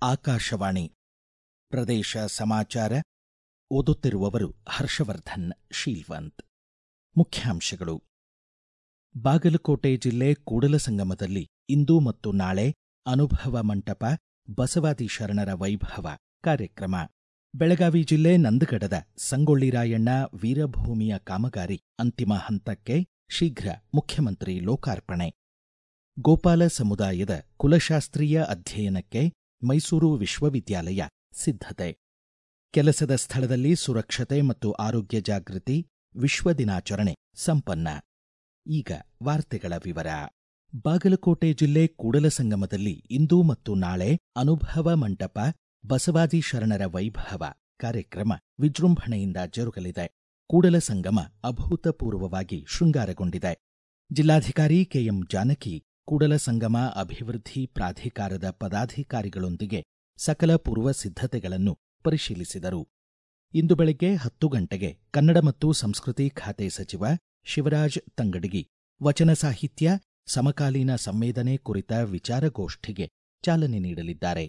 ಆಕಾಶವಾಣಿ ಪ್ರದೇಶ ಸಮಾಚಾರ ಓದುತ್ತಿರುವವರು ಹರ್ಷವರ್ಧನ್ ಶೀಲ್ವಂತ್ ಮುಖ್ಯಾಂಶಗಳು ಬಾಗಲಕೋಟೆ ಜಿಲ್ಲೆ ಕೂಡಲಸಂಗಮದಲ್ಲಿ ಇಂದು ಮತ್ತು ನಾಳೆ ಅನುಭವ ಮಂಟಪ ಬಸವಾದಿ ಶರಣರ ವೈಭವ ಕಾರ್ಯಕ್ರಮ ಬೆಳಗಾವಿ ಜಿಲ್ಲೆ ನಂದಗಡದ ಸಂಗೊಳ್ಳಿ ರಾಯಣ್ಣ ವೀರಭೂಮಿಯ ಕಾಮಗಾರಿ ಅಂತಿಮ ಹಂತಕ್ಕೆ ಶೀಘ್ರ ಮುಖ್ಯಮಂತ್ರಿ ಲೋಕಾರ್ಪಣೆ ಗೋಪಾಲ ಸಮುದಾಯದ ಕುಲಶಾಸ್ತ್ರೀಯ ಅಧ್ಯಯನಕ್ಕೆ ಮೈಸೂರು ವಿಶ್ವವಿದ್ಯಾಲಯ ಸಿದ್ಧತೆ ಕೆಲಸದ ಸ್ಥಳದಲ್ಲಿ ಸುರಕ್ಷತೆ ಮತ್ತು ಆರೋಗ್ಯ ಜಾಗೃತಿ ವಿಶ್ವ ದಿನಾಚರಣೆ ಸಂಪನ್ನ ಈಗ ವಾರ್ತೆಗಳ ವಿವರ ಬಾಗಲಕೋಟೆ ಜಿಲ್ಲೆ ಕೂಡಲಸಂಗಮದಲ್ಲಿ ಇಂದು ಮತ್ತು ನಾಳೆ ಅನುಭವ ಮಂಟಪ ಬಸವಾದಿ ಶರಣರ ವೈಭವ ಕಾರ್ಯಕ್ರಮ ವಿಜೃಂಭಣೆಯಿಂದ ಜರುಗಲಿದೆ ಕೂಡಲಸಂಗಮ ಅಭೂತಪೂರ್ವವಾಗಿ ಶೃಂಗಾರಗೊಂಡಿದೆ ಜಿಲ್ಲಾಧಿಕಾರಿ ಕೆಎಂ ಜಾನಕಿ ಕೂಡಲಸಂಗಮ ಅಭಿವೃದ್ಧಿ ಪ್ರಾಧಿಕಾರದ ಪದಾಧಿಕಾರಿಗಳೊಂದಿಗೆ ಸಕಲ ಪೂರ್ವ ಸಿದ್ಧತೆಗಳನ್ನು ಪರಿಶೀಲಿಸಿದರು ಇಂದು ಬೆಳಗ್ಗೆ ಹತ್ತು ಗಂಟೆಗೆ ಕನ್ನಡ ಮತ್ತು ಸಂಸ್ಕೃತಿ ಖಾತೆ ಸಚಿವ ಶಿವರಾಜ್ ತಂಗಡಗಿ ವಚನ ಸಾಹಿತ್ಯ ಸಮಕಾಲೀನ ಸಂವೇದನೆ ಕುರಿತ ವಿಚಾರಗೋಷ್ಠಿಗೆ ಚಾಲನೆ ನೀಡಲಿದ್ದಾರೆ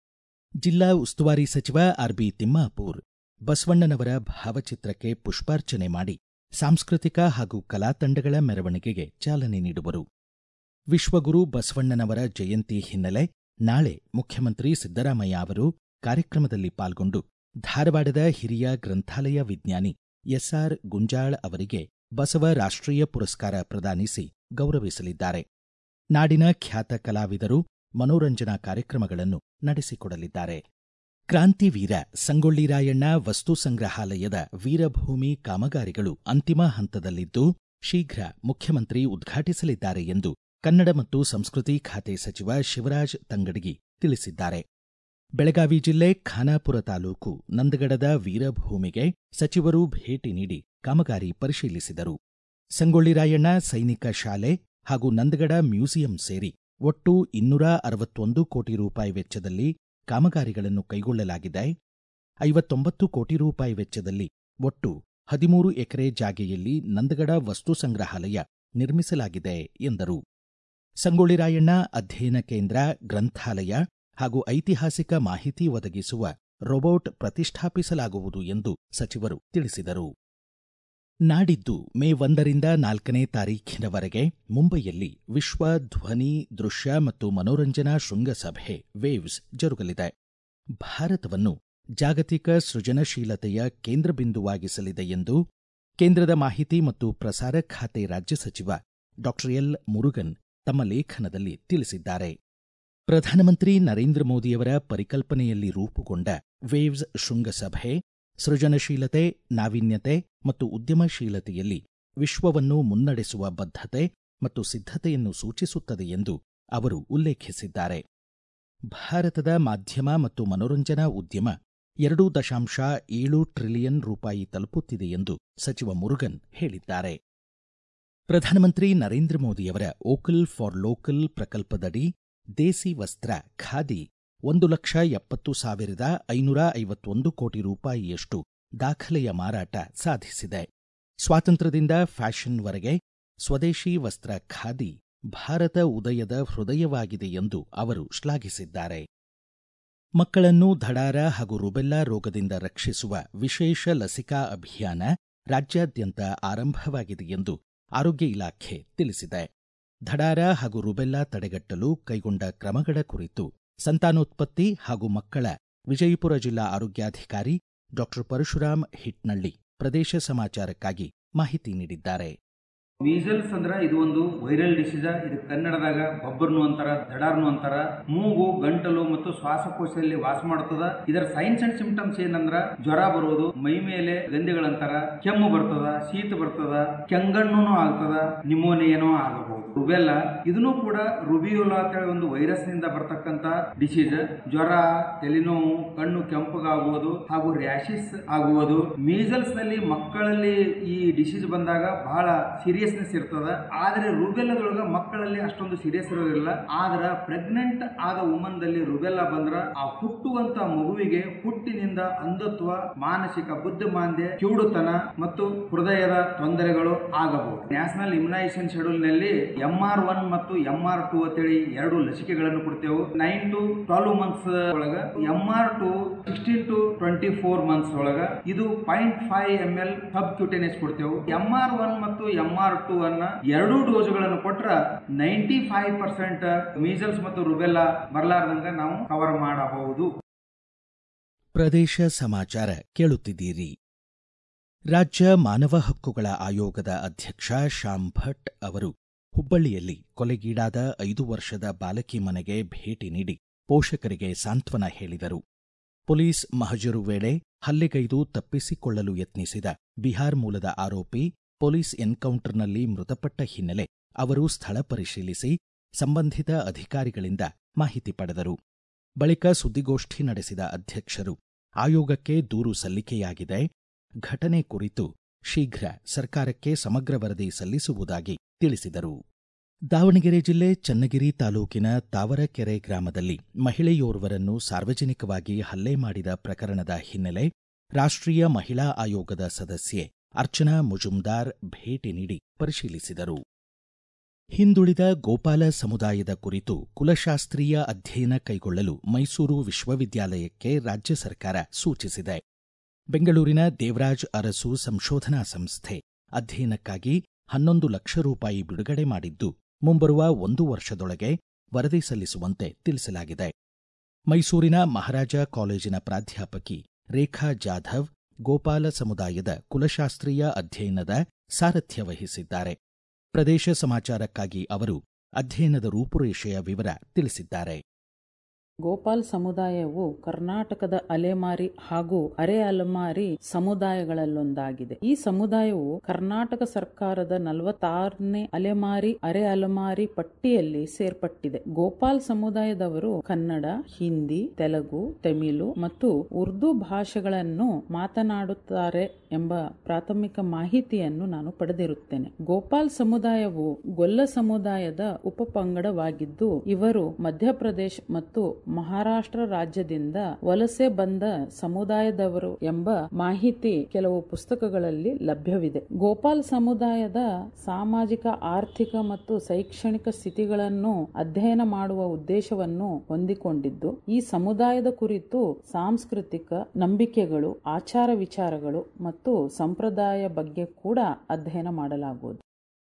ಜಿಲ್ಲಾ ಉಸ್ತುವಾರಿ ಸಚಿವ ಆರ್ಬಿ ತಿಮ್ಮಾಪೂರ್ ಬಸವಣ್ಣನವರ ಭಾವಚಿತ್ರಕ್ಕೆ ಪುಷ್ಪಾರ್ಚನೆ ಮಾಡಿ ಸಾಂಸ್ಕೃತಿಕ ಹಾಗೂ ಕಲಾ ತಂಡಗಳ ಮೆರವಣಿಗೆಗೆ ಚಾಲನೆ ನೀಡುವರು ವಿಶ್ವಗುರು ಬಸವಣ್ಣನವರ ಜಯಂತಿ ಹಿನ್ನೆಲೆ ನಾಳೆ ಮುಖ್ಯಮಂತ್ರಿ ಸಿದ್ದರಾಮಯ್ಯ ಅವರು ಕಾರ್ಯಕ್ರಮದಲ್ಲಿ ಪಾಲ್ಗೊಂಡು ಧಾರವಾಡದ ಹಿರಿಯ ಗ್ರಂಥಾಲಯ ವಿಜ್ಞಾನಿ ಎಸ್ಆರ್ ಗುಂಜಾಳ್ ಅವರಿಗೆ ಬಸವ ರಾಷ್ಟ್ರೀಯ ಪುರಸ್ಕಾರ ಪ್ರದಾನಿಸಿ ಗೌರವಿಸಲಿದ್ದಾರೆ ನಾಡಿನ ಖ್ಯಾತ ಕಲಾವಿದರು ಮನೋರಂಜನಾ ಕಾರ್ಯಕ್ರಮಗಳನ್ನು ನಡೆಸಿಕೊಡಲಿದ್ದಾರೆ ಕ್ರಾಂತಿವೀರ ಸಂಗೊಳ್ಳಿ ರಾಯಣ್ಣ ವಸ್ತು ಸಂಗ್ರಹಾಲಯದ ವೀರಭೂಮಿ ಕಾಮಗಾರಿಗಳು ಅಂತಿಮ ಹಂತದಲ್ಲಿದ್ದು ಶೀಘ್ರ ಮುಖ್ಯಮಂತ್ರಿ ಉದ್ಘಾಟಿಸಲಿದ್ದಾರೆ ಎಂದು ಕನ್ನಡ ಮತ್ತು ಸಂಸ್ಕೃತಿ ಖಾತೆ ಸಚಿವ ಶಿವರಾಜ್ ತಂಗಡಗಿ ತಿಳಿಸಿದ್ದಾರೆ ಬೆಳಗಾವಿ ಜಿಲ್ಲೆ ಖಾನಾಪುರ ತಾಲೂಕು ನಂದಗಡದ ವೀರಭೂಮಿಗೆ ಸಚಿವರು ಭೇಟಿ ನೀಡಿ ಕಾಮಗಾರಿ ಪರಿಶೀಲಿಸಿದರು ಸಂಗೊಳ್ಳಿ ರಾಯಣ್ಣ ಸೈನಿಕ ಶಾಲೆ ಹಾಗೂ ನಂದಗಡ ಮ್ಯೂಸಿಯಂ ಸೇರಿ ಒಟ್ಟು ಇನ್ನೂರ ಅರವತ್ತೊಂದು ಕೋಟಿ ರೂಪಾಯಿ ವೆಚ್ಚದಲ್ಲಿ ಕಾಮಗಾರಿಗಳನ್ನು ಕೈಗೊಳ್ಳಲಾಗಿದೆ ಐವತ್ತೊಂಬತ್ತು ಕೋಟಿ ರೂಪಾಯಿ ವೆಚ್ಚದಲ್ಲಿ ಒಟ್ಟು ಹದಿಮೂರು ಎಕರೆ ಜಾಗೆಯಲ್ಲಿ ನಂದಗಡ ವಸ್ತು ಸಂಗ್ರಹಾಲಯ ನಿರ್ಮಿಸಲಾಗಿದೆ ಎಂದರು ಸಂಗೊಳ್ಳಿ ರಾಯಣ್ಣ ಅಧ್ಯಯನ ಕೇಂದ್ರ ಗ್ರಂಥಾಲಯ ಹಾಗೂ ಐತಿಹಾಸಿಕ ಮಾಹಿತಿ ಒದಗಿಸುವ ರೋಬೋಟ್ ಪ್ರತಿಷ್ಠಾಪಿಸಲಾಗುವುದು ಎಂದು ಸಚಿವರು ತಿಳಿಸಿದರು ನಾಡಿದ್ದು ಮೇ ಒಂದರಿಂದ ನಾಲ್ಕನೇ ತಾರೀಖಿನವರೆಗೆ ಮುಂಬೈಯಲ್ಲಿ ವಿಶ್ವ ಧ್ವನಿ ದೃಶ್ಯ ಮತ್ತು ಮನೋರಂಜನಾ ಶೃಂಗಸಭೆ ವೇವ್ಸ್ ಜರುಗಲಿದೆ ಭಾರತವನ್ನು ಜಾಗತಿಕ ಸೃಜನಶೀಲತೆಯ ಕೇಂದ್ರ ಬಿಂದುವಾಗಿಸಲಿದೆ ಎಂದು ಕೇಂದ್ರದ ಮಾಹಿತಿ ಮತ್ತು ಪ್ರಸಾರ ಖಾತೆ ರಾಜ್ಯ ಸಚಿವ ಡಾಕ್ಟರ್ ಎಲ್ ಮುರುಗನ್ ತಮ್ಮ ಲೇಖನದಲ್ಲಿ ತಿಳಿಸಿದ್ದಾರೆ ಪ್ರಧಾನಮಂತ್ರಿ ನರೇಂದ್ರ ಮೋದಿಯವರ ಪರಿಕಲ್ಪನೆಯಲ್ಲಿ ರೂಪುಗೊಂಡ ವೇವ್ಸ್ ಶೃಂಗಸಭೆ ಸೃಜನಶೀಲತೆ ನಾವೀನ್ಯತೆ ಮತ್ತು ಉದ್ಯಮಶೀಲತೆಯಲ್ಲಿ ವಿಶ್ವವನ್ನು ಮುನ್ನಡೆಸುವ ಬದ್ಧತೆ ಮತ್ತು ಸಿದ್ಧತೆಯನ್ನು ಸೂಚಿಸುತ್ತದೆ ಎಂದು ಅವರು ಉಲ್ಲೇಖಿಸಿದ್ದಾರೆ ಭಾರತದ ಮಾಧ್ಯಮ ಮತ್ತು ಮನೋರಂಜನಾ ಉದ್ಯಮ ಎರಡು ದಶಾಂಶ ಏಳು ಟ್ರಿಲಿಯನ್ ರೂಪಾಯಿ ತಲುಪುತ್ತಿದೆ ಎಂದು ಸಚಿವ ಮುರುಗನ್ ಹೇಳಿದ್ದಾರೆ ಪ್ರಧಾನಮಂತ್ರಿ ನರೇಂದ್ರ ಮೋದಿಯವರ ಓಕಲ್ ಫಾರ್ ಲೋಕಲ್ ಪ್ರಕಲ್ಪದಡಿ ದೇಸಿ ವಸ್ತ್ರ ಖಾದಿ ಒಂದು ಲಕ್ಷ ಎಪ್ಪತ್ತು ಸಾವಿರದ ಐನೂರ ಐವತ್ತೊಂದು ಕೋಟಿ ರೂಪಾಯಿಯಷ್ಟು ದಾಖಲೆಯ ಮಾರಾಟ ಸಾಧಿಸಿದೆ ಸ್ವಾತಂತ್ರ್ಯದಿಂದ ಫ್ಯಾಷನ್ವರೆಗೆ ಸ್ವದೇಶಿ ವಸ್ತ್ರ ಖಾದಿ ಭಾರತ ಉದಯದ ಹೃದಯವಾಗಿದೆ ಎಂದು ಅವರು ಶ್ಲಾಘಿಸಿದ್ದಾರೆ ಮಕ್ಕಳನ್ನು ಧಡಾರ ಹಾಗೂ ರುಬೆಲ್ಲಾ ರೋಗದಿಂದ ರಕ್ಷಿಸುವ ವಿಶೇಷ ಲಸಿಕಾ ಅಭಿಯಾನ ರಾಜ್ಯಾದ್ಯಂತ ಆರಂಭವಾಗಿದೆ ಎಂದು ಆರೋಗ್ಯ ಇಲಾಖೆ ತಿಳಿಸಿದೆ ಧಡಾರ ಹಾಗೂ ರುಬೆಲ್ಲಾ ತಡೆಗಟ್ಟಲು ಕೈಗೊಂಡ ಕ್ರಮಗಳ ಕುರಿತು ಸಂತಾನೋತ್ಪತ್ತಿ ಹಾಗೂ ಮಕ್ಕಳ ವಿಜಯಪುರ ಜಿಲ್ಲಾ ಆರೋಗ್ಯಾಧಿಕಾರಿ ಡಾಕ್ಟರ್ ಪರಶುರಾಮ್ ಹಿಟ್ನಳ್ಳಿ ಪ್ರದೇಶ ಸಮಾಚಾರಕ್ಕಾಗಿ ಮಾಹಿತಿ ನೀಡಿದ್ದಾರೆ ಮೀಸಲ್ಸ್ ಅಂದ್ರ ಇದು ಒಂದು ವೈರಲ್ ಡಿಸೀಸ್ ಇದು ಕನ್ನಡದಾಗ ಬೊಬ್ಬರ್ನು ಅಂತಾರ ದಡಾರ್ನು ಅಂತಾರ ಮೂಗು ಗಂಟಲು ಮತ್ತು ಶ್ವಾಸಕೋಶದಲ್ಲಿ ವಾಸ ಮಾಡುತ್ತದ ಇದರ ಸೈನ್ಸ್ ಅಂಡ್ ಸಿಂಪ್ಟಮ್ಸ್ ಏನಂದ್ರ ಜ್ವರ ಬರುವುದು ಮೈ ಮೇಲೆ ಗಂಧೆಗಳಂತಾರ ಕೆಮ್ಮು ಬರ್ತದ ಶೀತ ಬರ್ತದ ಕೆಂಗಣ್ಣು ಆಗ್ತದ ನಿಮೋನಿಯನೋ ಆಗಬಹುದು ರುಬೆಲ್ಲ ಇದನ್ನು ಕೂಡ ರುಬಿಯೋಲಾ ಅಂತೇಳಿ ಒಂದು ವೈರಸ್ ನಿಂದ ಬರ್ತಕ್ಕಂತ ಡಿಸೀಸ್ ಜ್ವರ ತಲೆನೋವು ಕಣ್ಣು ಕೆಂಪಗಾಗುವುದು ಹಾಗೂ ರ್ಯಾಶಿಸ್ ಆಗುವುದು ಮೀಸಲ್ಸ್ ನಲ್ಲಿ ಮಕ್ಕಳಲ್ಲಿ ಈ ಡಿಸೀಸ್ ಬಂದಾಗ ಬಹಳ ಸೀರಿಯಸ್ ಸೀರಿಯಸ್ನೆಸ್ ಇರ್ತದ ಆದರೆ ರುಬೆಲ್ಲದೊಳಗ ಮಕ್ಕಳಲ್ಲಿ ಅಷ್ಟೊಂದು ಸೀರಿಯಸ್ ಇರೋದಿಲ್ಲ ಆದ್ರ ಪ್ರೆಗ್ನೆಂಟ್ ಆದ ವುಮನ್ದಲ್ಲಿ ರುಬೆಲ್ಲ ಬಂದ್ರ ಆ ಹುಟ್ಟುವಂತ ಮಗುವಿಗೆ ಹುಟ್ಟಿನಿಂದ ಅಂಧತ್ವ ಮಾನಸಿಕ ಬುದ್ಧಿಮಾಂದ್ಯ ಕಿವುಡುತನ ಮತ್ತು ಹೃದಯದ ತೊಂದರೆಗಳು ಆಗಬಹುದು ನ್ಯಾಷನಲ್ ಇಮ್ಯುನೈಸೇಷನ್ ಶೆಡ್ಯೂಲ್ ನಲ್ಲಿ ಎಂ ಆರ್ ಒನ್ ಮತ್ತು ಎಂ ಆರ್ ಟು ಅಂತೇಳಿ ಎರಡು ಲಸಿಕೆಗಳನ್ನು ಕೊಡ್ತೇವೆ ನೈನ್ ಟು ಟ್ವೆಲ್ವ್ ಮಂತ್ಸ್ ಒಳಗ M R two sixteen to twenty four months ಒಳಗ ಇದು point five M L subcutaneous ಕೊಡ್ತೇವೆ ಎಂ ಆರ್ ಒನ್ ಮತ್ತು ಎಂ ಆರ್ ಟು ಅನ್ನ ಎರಡೂ ಡೋಸ್ಗಳನ್ನು ಕೊಟ್ರ ನೈಂಟಿ ಫೈವ್ ಪರ್ಸೆಂಟ್ ಮೀಸಲ್ಸ್ ಮತ್ತು ರುಬೆಲ್ಲಾ ಬರಲಾರ್ದಂಗ ನಾವು ಕವರ್ ಮಾಡಬಹುದು ಪ್ರದೇಶ ಸಮಾಚಾರ ಕೇಳುತ್ತಿದ್ದೀರಿ ರಾಜ್ಯ ಮಾನವ ಹಕ್ಕುಗಳ ಆಯೋಗದ ಅಧ್ಯಕ್ಷ ಶ್ಯಾಮ್ ಭಟ್ ಅವರು ಹುಬ್ಬಳ್ಳಿಯಲ್ಲಿ ಕೊಲೆಗೀಡಾದ ಐದು ವರ್ಷದ ಬಾಲಕಿ ಮನೆಗೆ ಭೇಟಿ ನೀಡಿ ಪೋಷಕರಿಗೆ ಸಾಂತ್ವನ ಹೇಳಿದರು ಪೊಲೀಸ್ ಮಹಜರು ವೇಳೆ ಹಲ್ಲೆಗೈದು ತಪ್ಪಿಸಿಕೊಳ್ಳಲು ಯತ್ನಿಸಿದ ಬಿಹಾರ್ ಮೂಲದ ಆರೋಪಿ ಪೊಲೀಸ್ ಎನ್ಕೌಂಟರ್ನಲ್ಲಿ ಮೃತಪಟ್ಟ ಹಿನ್ನೆಲೆ ಅವರು ಸ್ಥಳ ಪರಿಶೀಲಿಸಿ ಸಂಬಂಧಿತ ಅಧಿಕಾರಿಗಳಿಂದ ಮಾಹಿತಿ ಪಡೆದರು ಬಳಿಕ ಸುದ್ದಿಗೋಷ್ಠಿ ನಡೆಸಿದ ಅಧ್ಯಕ್ಷರು ಆಯೋಗಕ್ಕೆ ದೂರು ಸಲ್ಲಿಕೆಯಾಗಿದೆ ಘಟನೆ ಕುರಿತು ಶೀಘ್ರ ಸರ್ಕಾರಕ್ಕೆ ಸಮಗ್ರ ವರದಿ ಸಲ್ಲಿಸುವುದಾಗಿ ತಿಳಿಸಿದರು ದಾವಣಗೆರೆ ಜಿಲ್ಲೆ ಚನ್ನಗಿರಿ ತಾಲೂಕಿನ ತಾವರಕೆರೆ ಗ್ರಾಮದಲ್ಲಿ ಮಹಿಳೆಯೋರ್ವರನ್ನು ಸಾರ್ವಜನಿಕವಾಗಿ ಹಲ್ಲೆ ಮಾಡಿದ ಪ್ರಕರಣದ ಹಿನ್ನೆಲೆ ರಾಷ್ಟ್ರೀಯ ಮಹಿಳಾ ಆಯೋಗದ ಸದಸ್ಯೆ ಅರ್ಚನಾ ಮುಜುಮ್ದಾರ್ ಭೇಟಿ ನೀಡಿ ಪರಿಶೀಲಿಸಿದರು ಹಿಂದುಳಿದ ಗೋಪಾಲ ಸಮುದಾಯದ ಕುರಿತು ಕುಲಶಾಸ್ತ್ರೀಯ ಅಧ್ಯಯನ ಕೈಗೊಳ್ಳಲು ಮೈಸೂರು ವಿಶ್ವವಿದ್ಯಾಲಯಕ್ಕೆ ರಾಜ್ಯ ಸರ್ಕಾರ ಸೂಚಿಸಿದೆ ಬೆಂಗಳೂರಿನ ದೇವರಾಜ್ ಅರಸು ಸಂಶೋಧನಾ ಸಂಸ್ಥೆ ಅಧ್ಯಯನಕ್ಕಾಗಿ ಹನ್ನೊಂದು ಲಕ್ಷ ರೂಪಾಯಿ ಬಿಡುಗಡೆ ಮಾಡಿದ್ದು ಮುಂಬರುವ ಒಂದು ವರ್ಷದೊಳಗೆ ವರದಿ ಸಲ್ಲಿಸುವಂತೆ ತಿಳಿಸಲಾಗಿದೆ ಮೈಸೂರಿನ ಮಹಾರಾಜ ಕಾಲೇಜಿನ ಪ್ರಾಧ್ಯಾಪಕಿ ರೇಖಾ ಜಾಧವ್ ಗೋಪಾಲ ಸಮುದಾಯದ ಕುಲಶಾಸ್ತ್ರೀಯ ಅಧ್ಯಯನದ ಸಾರಥ್ಯ ವಹಿಸಿದ್ದಾರೆ ಪ್ರದೇಶ ಸಮಾಚಾರಕ್ಕಾಗಿ ಅವರು ಅಧ್ಯಯನದ ರೂಪುರೇಷೆಯ ವಿವರ ತಿಳಿಸಿದ್ದಾರೆ ಗೋಪಾಲ್ ಸಮುದಾಯವು ಕರ್ನಾಟಕದ ಅಲೆಮಾರಿ ಹಾಗೂ ಅರೆ ಅಲೆಮಾರಿ ಸಮುದಾಯಗಳಲ್ಲೊಂದಾಗಿದೆ ಈ ಸಮುದಾಯವು ಕರ್ನಾಟಕ ಸರ್ಕಾರದ ನಲವತ್ತಾರನೇ ಅಲೆಮಾರಿ ಅರೆ ಅಲೆಮಾರಿ ಪಟ್ಟಿಯಲ್ಲಿ ಸೇರ್ಪಟ್ಟಿದೆ ಗೋಪಾಲ್ ಸಮುದಾಯದವರು ಕನ್ನಡ ಹಿಂದಿ ತೆಲುಗು ತಮಿಳು ಮತ್ತು ಉರ್ದು ಭಾಷೆಗಳನ್ನು ಮಾತನಾಡುತ್ತಾರೆ ಎಂಬ ಪ್ರಾಥಮಿಕ ಮಾಹಿತಿಯನ್ನು ನಾನು ಪಡೆದಿರುತ್ತೇನೆ ಗೋಪಾಲ್ ಸಮುದಾಯವು ಗೊಲ್ಲ ಸಮುದಾಯದ ಉಪಪಂಗಡವಾಗಿದ್ದು ಇವರು ಮಧ್ಯಪ್ರದೇಶ ಮತ್ತು ಮಹಾರಾಷ್ಟ್ರ ರಾಜ್ಯದಿಂದ ವಲಸೆ ಬಂದ ಸಮುದಾಯದವರು ಎಂಬ ಮಾಹಿತಿ ಕೆಲವು ಪುಸ್ತಕಗಳಲ್ಲಿ ಲಭ್ಯವಿದೆ ಗೋಪಾಲ್ ಸಮುದಾಯದ ಸಾಮಾಜಿಕ ಆರ್ಥಿಕ ಮತ್ತು ಶೈಕ್ಷಣಿಕ ಸ್ಥಿತಿಗಳನ್ನು ಅಧ್ಯಯನ ಮಾಡುವ ಉದ್ದೇಶವನ್ನು ಹೊಂದಿಕೊಂಡಿದ್ದು ಈ ಸಮುದಾಯದ ಕುರಿತು ಸಾಂಸ್ಕೃತಿಕ ನಂಬಿಕೆಗಳು ಆಚಾರ ವಿಚಾರಗಳು ಮತ್ತು ಸಂಪ್ರದಾಯ ಬಗ್ಗೆ ಕೂಡ ಅಧ್ಯಯನ ಮಾಡಲಾಗುವುದು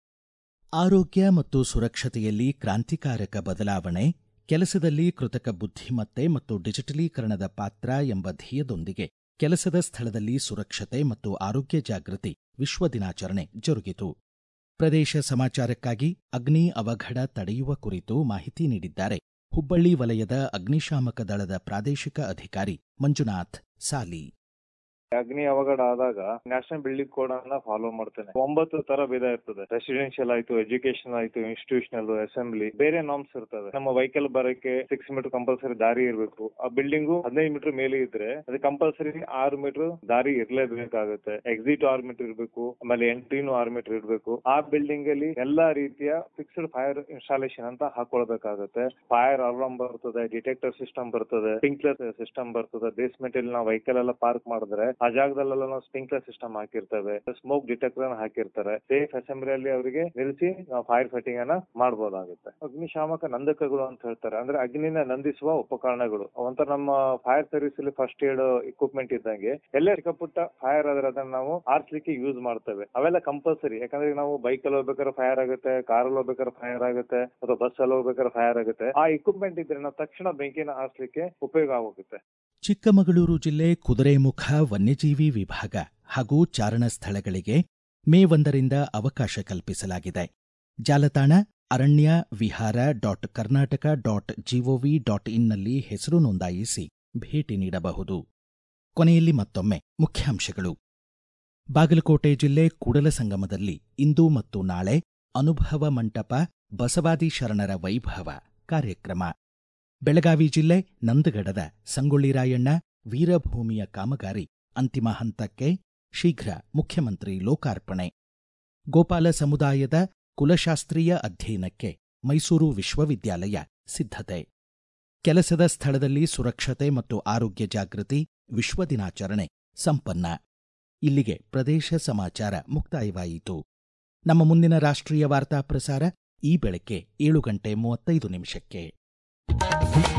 ಆರೋಗ್ಯ ಮತ್ತು ಸುರಕ್ಷತೆಯಲ್ಲಿ ಕ್ರಾಂತಿಕಾರಕ ಬದಲಾವಣೆ ಕೆಲಸದಲ್ಲಿ ಕೃತಕ ಬುದ್ಧಿಮತ್ತೆ ಮತ್ತು ಡಿಜಿಟಲೀಕರಣದ ಪಾತ್ರ ಎಂಬ ಧ್ಯೇಯದೊಂದಿಗೆ ಕೆಲಸದ ಸ್ಥಳದಲ್ಲಿ ಸುರಕ್ಷತೆ ಮತ್ತು ಆರೋಗ್ಯ ಜಾಗೃತಿ ವಿಶ್ವ ದಿನಾಚರಣೆ ಜರುಗಿತು ಪ್ರದೇಶ ಸಮಾಚಾರಕ್ಕಾಗಿ ಅಗ್ನಿ ಅವಘಡ ತಡೆಯುವ ಕುರಿತು ಮಾಹಿತಿ ನೀಡಿದ್ದಾರೆ ಹುಬ್ಬಳ್ಳಿ ವಲಯದ ಅಗ್ನಿಶಾಮಕ ದಳದ ಪ್ರಾದೇಶಿಕ ಅಧಿಕಾರಿ ಮಂಜುನಾಥ್ ಸಾಲಿ ಅಗ್ನಿ ಅವಘಡ ಆದಾಗ ನ್ಯಾಷನಲ್ ಬಿಲ್ಡಿಂಗ್ ಕೋಡ್ ಅನ್ನ ಫಾಲೋ ಮಾಡ್ತೇನೆ ಒಂಬತ್ತು ತರ ವಿಧ ಇರ್ತದೆ ರೆಸಿಡೆನ್ಶಿಯಲ್ ಆಯ್ತು ಎಜುಕೇಶನ್ ಆಯ್ತು ಇನ್ಸ್ಟಿಟ್ಯೂಷನಲ್ ಅಸೆಂಬ್ಲಿ ಬೇರೆ ನಾರ್ಮ್ಸ್ ಇರ್ತವೆ ನಮ್ಮ ವೆಹಿಕಲ್ ಬರಕ್ಕೆ ಸಿಕ್ಸ್ ಮೀಟರ್ ಕಂಪಲ್ಸರಿ ದಾರಿ ಇರಬೇಕು ಆ ಬಿಲ್ಡಿಂಗು ಹದಿನೈದು ಮೀಟರ್ ಮೇಲೆ ಇದ್ರೆ ಅದು ಕಂಪಲ್ಸರಿ ಆರು ಮೀಟರ್ ದಾರಿ ಇರ್ಲೇಬೇಕಾಗುತ್ತೆ ಎಕ್ಸಿಟ್ ಆರು ಮೀಟರ್ ಇರಬೇಕು ಆಮೇಲೆ ಎಂಟ್ರಿನೂ ಆರು ಮೀಟರ್ ಇರಬೇಕು ಆ ಬಿಲ್ಡಿಂಗ್ ಅಲ್ಲಿ ಎಲ್ಲಾ ರೀತಿಯ ಫಿಕ್ಸ್ಡ್ ಫೈರ್ ಇನ್ಸ್ಟಾಲೇಷನ್ ಅಂತ ಹಾಕೊಳ್ಬೇಕಾಗುತ್ತೆ ಫೈರ್ ಅಲಾರ್ಮ್ ಬರ್ತದೆ ಡಿಟೆಕ್ಟರ್ ಸಿಸ್ಟಮ್ ಬರ್ತದೆ ಸ್ಪ್ರಿಂಕ್ಲರ್ ಸಿಸ್ಟಮ್ ಬರ್ತದೆ ಬೇಸ್ಮೆಂಟ್ ಅಲ್ಲಿ ನಾವು ವೆಹಿಕಲ್ ಎಲ್ಲ ಪಾರ್ಕ್ ಮಾಡಿದ್ರೆ ಆ ಜಾಗದಲ್ಲೆಲ್ಲ ನಾವು ಸ್ಪ್ರಿಂಕ್ಲರ್ ಸಿಸ್ಟಮ್ ಹಾಕಿರ್ತೇವೆ ಸ್ಮೋಕ್ ಡಿಟೆಕ್ಟರ್ ಹಾಕಿರ್ತಾರೆ ಸೇಫ್ ಅಸೆಂಬ್ಲಿಯಲ್ಲಿ ಅವರಿಗೆ ನಿಲ್ಲಿಸಿ ನಾವು ಫೈರ್ ಫೈಟಿಂಗ್ ಅನ್ನ ಮಾಡಬಹುದಾಗುತ್ತೆ ಅಗ್ನಿಶಾಮಕ ನಂದಕಗಳು ಅಂತ ಹೇಳ್ತಾರೆ ಅಂದ್ರೆ ಅಗ್ನಿನ ನಂದಿಸುವ ಉಪಕರಣಗಳು ಒಂಥರ ನಮ್ಮ ಫೈರ್ ಸರ್ವಿಸ್ ಅಲ್ಲಿ ಫಸ್ಟ್ ಏಡ್ ಇಕ್ವಿಪ್ಮೆಂಟ್ ಇದ್ದಂಗೆ ಎಲ್ಲೇ ಚಿಕ್ಕ ಪುಟ್ಟ ಫೈರ್ ಆದ್ರೆ ಅದನ್ನ ನಾವು ಆರಿಸ್ಲಿಕ್ಕೆ ಯೂಸ್ ಮಾಡ್ತೇವೆ ಅವೆಲ್ಲ ಕಂಪಲ್ಸರಿ ಯಾಕಂದ್ರೆ ನಾವು ಬೈಕ್ ಅಲ್ಲಿ ಹೋಗ್ಬೇಕಾದ್ರೆ ಫೈರ್ ಆಗುತ್ತೆ ಕಾರ್ ಅಲ್ಲಿ ಹೋಗ್ಬೇಕಾದ್ರೆ ಫೈರ್ ಆಗುತ್ತೆ ಅಥವಾ ಬಸ್ ಅಲ್ಲಿ ಹೋಗ್ಬೇಕಾದ್ರೆ ಫೈರ್ ಆಗುತ್ತೆ ಆ ಇಕ್ವಿಪ್ಮೆಂಟ್ ಇದ್ರೆ ನಾವು ತಕ್ಷಣ ಬೆಂಕಿನ ಆರಿಸ್ಲಿಕ್ಕೆ ಉಪಯೋಗ ಆಗುತ್ತೆ ಚಿಕ್ಕಮಗಳೂರು ಜಿಲ್ಲೆ ಕುದುರೆಮುಖ ವನ್ಯಜೀವಿ ವಿಭಾಗ ಹಾಗೂ ಚಾರಣ ಸ್ಥಳಗಳಿಗೆ ಮೇ ಒಂದರಿಂದ ಅವಕಾಶ ಕಲ್ಪಿಸಲಾಗಿದೆ ಜಾಲತಾಣ ಅರಣ್ಯ ವಿಹಾರ dot Karnataka dot GOV dot ಇನ್ನಲ್ಲಿ ಹೆಸರು ನೋಂದಾಯಿಸಿ ಭೇಟಿ ನೀಡಬಹುದು ಕೊನೆಯಲ್ಲಿ ಮತ್ತೊಮ್ಮೆ ಮುಖ್ಯಾಂಶಗಳು ಬಾಗಲಕೋಟೆ ಜಿಲ್ಲೆ ಕೂಡಲಸಂಗಮದಲ್ಲಿ ಇಂದು ಮತ್ತು ನಾಳೆ ಅನುಭವ ಮಂಟಪ ಬಸವಾದಿ ಶರಣರ ವೈಭವ ಕಾರ್ಯಕ್ರಮ ಬೆಳಗಾವಿ ಜಿಲ್ಲೆ ನಂದಗಡದ ಸಂಗೊಳ್ಳಿ ರಾಯಣ್ಣ ವೀರಭೂಮಿಯ ಕಾಮಗಾರಿ ಅಂತಿಮ ಹಂತಕ್ಕೆ ಶೀಘ್ರ ಮುಖ್ಯಮಂತ್ರಿ ಲೋಕಾರ್ಪಣೆ ಗೋಪಾಲ ಸಮುದಾಯದ ಕುಲಶಾಸ್ತ್ರೀಯ ಅಧ್ಯಯನಕ್ಕೆ ಮೈಸೂರು ವಿಶ್ವವಿದ್ಯಾಲಯ ಸಿದ್ಧತೆ ಕೆಲಸದ ಸ್ಥಳದಲ್ಲಿ ಸುರಕ್ಷತೆ ಮತ್ತು ಆರೋಗ್ಯ ಜಾಗೃತಿ ವಿಶ್ವ ದಿನಾಚರಣೆ ಸಂಪನ್ನ ಇಲ್ಲಿಗೆ ಪ್ರದೇಶ ಸಮಾಚಾರ ಮುಕ್ತಾಯವಾಯಿತು ನಮ್ಮ ಮುಂದಿನ ರಾಷ್ಟ್ರೀಯ ವಾರ್ತಾ ಪ್ರಸಾರ ಈ ಬೆಳಗ್ಗೆ ಏಳು ಗಂಟೆ ಮೂವತ್ತೈದು ನಿಮಿಷಕ್ಕೆ